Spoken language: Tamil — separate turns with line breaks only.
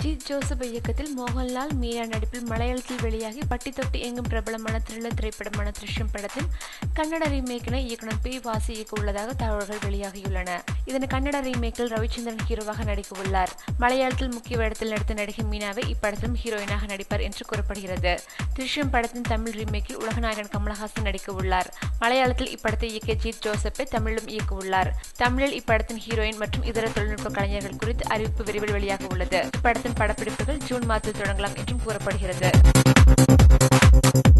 ஜீத் ஜோசப் இயக்கத்தில் மோகன்லால் மீரா நடிப்பில் மலையாளத்தில் வெளியாகி பட்டி தொட்டி எங்கும் பிரபலமான த்ரில்லர் திரைப்படமான திருஷ்யம் படத்தின் கன்னட ரீமேக்கினை இயக்குனர் பி வாசி இயக்க உள்ளதாக தகவல்கள் வெளியாகியுள்ளன இதன் கன்னட ரீமேக்கில் ரவிச்சந்திரன் ஹீரோவாக நடிக்க உள்ளார் மலையாளத்தில் முக்கிய வேடத்தில் நடித்த நடிகை மீனாவை இப்படத்திலும் ஹீரோயினாக நடிப்பார் என்று கூறப்படுகிறது திருஷ்யம் படத்தின் தமிழ் ரீமேக்கில் உலகநாயகன் கமலஹாசன் நடிக்க உள்ளார் மலையாளத்தில் இப்படத்தை இயக்கிய ஜீத் ஜோசப்பை தமிழிலும் இயக்க உள்ளார் தமிழில் இப்படத்தின் ஹீரோயின் மற்றும் இதர தொழில்நுட்ப கலைஞர்கள் குறித்து அறிவிப்பு விரைவில் வெளியாக உள்ளது இப்படத்தின் படப்பிடிப்புகள் ஜூன் மாதத்தில் தொடங்கலாம் என்றும் கூறப்படுகிறது